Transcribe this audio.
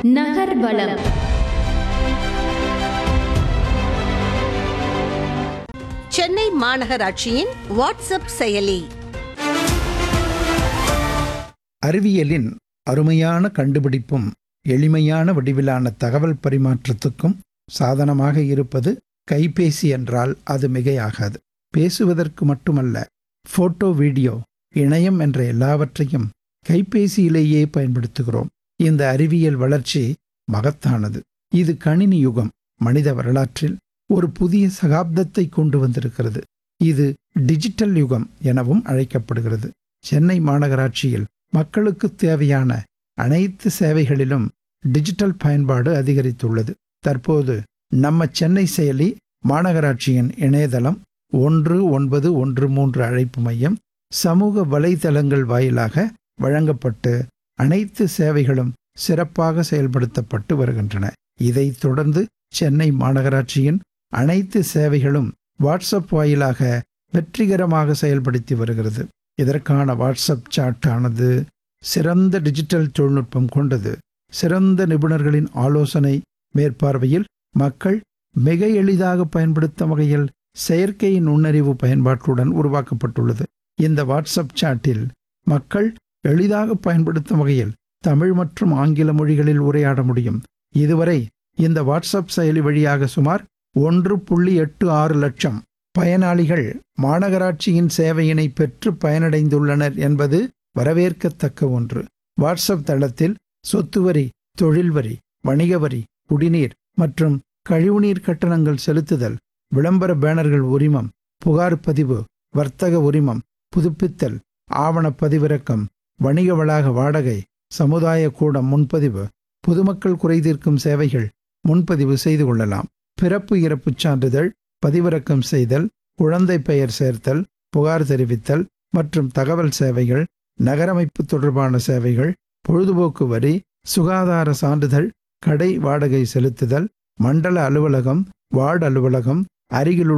நகர்வலம் சென்னை மாநகராட்சியின் வாட்ஸ்அப் செயலி அறிவியலின் அருமையான கண்டுபிடிப்பும் எளிமையான வடிவிலான தகவல் பரிமாற்றத்துக்கும் சாதனமாக இருப்பது கைபேசி என்றால் அது மிகையாகாது பேசுவதற்கு மட்டுமல்ல போட்டோ வீடியோ இணையம் என்ற எல்லாவற்றையும் கைபேசியிலேயே பயன்படுத்துகிறோம் இந்த அறிவியல் வளர்ச்சி மகத்தானது இது கணினி யுகம் மனித வரலாற்றில் ஒரு புதிய சகாப்தத்தை கொண்டு வந்திருக்கிறது இது டிஜிட்டல் யுகம் எனவும் அழைக்கப்படுகிறது சென்னை மாநகராட்சியில் மக்களுக்கு தேவையான அனைத்து சேவைகளிலும் டிஜிட்டல் பயன்பாடு அதிகரித்துள்ளது தற்போது நம்ம சென்னை செயலி மாநகராட்சியின் இணையதளம் ஒன்று ஒன்பது ஒன்று மூன்று அழைப்பு மையம் சமூக வலைதளங்கள் வாயிலாக வழங்கப்பட்டு அனைத்து சேவைகளும் சிறப்பாக செயல்படுத்தப்பட்டு வருகின்றன இதைத் தொடர்ந்து சென்னை மாநகராட்சியின் அனைத்து சேவைகளும் வாட்ஸ்அப் வாயிலாக வெற்றிகரமாக செயல்படுத்தி வருகிறது இதற்கான வாட்ஸ்அப் சாட் ஆனது சிறந்த டிஜிட்டல் தொழில்நுட்பம் கொண்டது சிறந்த நிபுணர்களின் ஆலோசனை மேற்பார்வையில் மக்கள் மிக எளிதாக பயன்படுத்தும் வகையில் செயற்கை நுண்ணறிவு பயன்பாட்டுடன் உருவாக்கப்பட்டுள்ளது இந்த வாட்ஸ்அப் சாட்டில் மக்கள் எளிதாக பயன்படுத்தும் வகையில் தமிழ் மற்றும் ஆங்கில மொழிகளில் உரையாட முடியும் இதுவரை இந்த வாட்ஸ்அப் செயலி வழியாக சுமார் ஒன்று புள்ளி எட்டு ஆறு லட்சம் பயனாளிகள் மாநகராட்சியின் சேவையினை பெற்று பயனடைந்துள்ளனர் என்பது வரவேற்கத்தக்க ஒன்று வாட்ஸ்அப் தளத்தில் சொத்து வரி தொழில் வரி வணிக வரி குடிநீர் மற்றும் கழிவுநீர் கட்டணங்கள் செலுத்துதல் விளம்பர பேனர்கள் உரிமம் புகார் பதிவு வர்த்தக உரிமம் புதுப்பித்தல் ஆவண பதிவிறக்கம் வணிக வளாக வாடகை சமுதாய கூடம் முன்பதிவு பொதுமக்கள் குறைதீர்க்கும் சேவைகள் முன்பதிவு செய்து கொள்ளலாம் பிறப்பு இறப்புச் சான்றிதழ் பதிவிறக்கம் செய்தல் குழந்தை பெயர் சேர்த்தல் புகார் தெரிவித்தல் மற்றும் தகவல் சேவைகள் நகரமைப்பு தொடர்பான சேவைகள் பொழுதுபோக்கு வரி சுகாதார சான்றிதழ் கடை வாடகை செலுத்துதல் மண்டல அலுவலகம் வார்டு அலுவலகம் அருகிலுள்ள